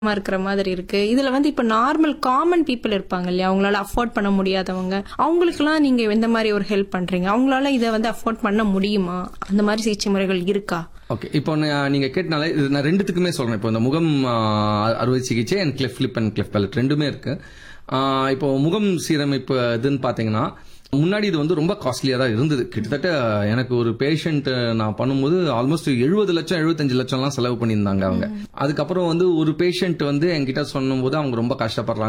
இருக்கிற மாதிரி இருக்கு இதுல வந்து இப்ப நார்மல் காமன் பீப்புள் இருப்பாங்க இல்லையா அவங்களால அஃபோர்ட் பண்ண முடியாதவங்க அவங்களுக்குலாம் நீங்க எந்த மாதிரி ஒரு ஹெல்ப் பண்றீங்க அவங்களால இதை வந்து அஃபோர்ட் பண்ண முடியுமா அந்த மாதிரி சிகிச்சை முறைகள் இருக்கா ஓகே இப்போ நான் நீங்க கேட்டனால இது நான் ரெண்டுத்துக்குமே சொல்றேன் இப்போ இந்த முகம் ஆ, அறுவை சிகிச்சை and cleft lip and cleft palate ரெண்டுமே இருக்கு ஆ, இப்போ முகம் சீரமைப்பு இதுன்னு பாத்தீங்கன்னா முன்னாடி இது வந்து ரொம்ப காஸ்ட்லியா தான் இருந்தது கிட்டத்தட்ட எனக்கு ஒரு பேஷண்ட் நான் பண்ணும்போது ஆல்மோஸ்ட் எழுபது லட்சம் எழுபத்தஞ்சு லட்சம்லாம் செலவு பண்ணியிருந்தாங்க அவங்க அதுக்கப்புறம் வந்து ஒரு பேஷண்ட் வந்து என்கிட்ட சொன்னும்போது அவங்க ரொம்ப கஷ்டப்படுறாங்க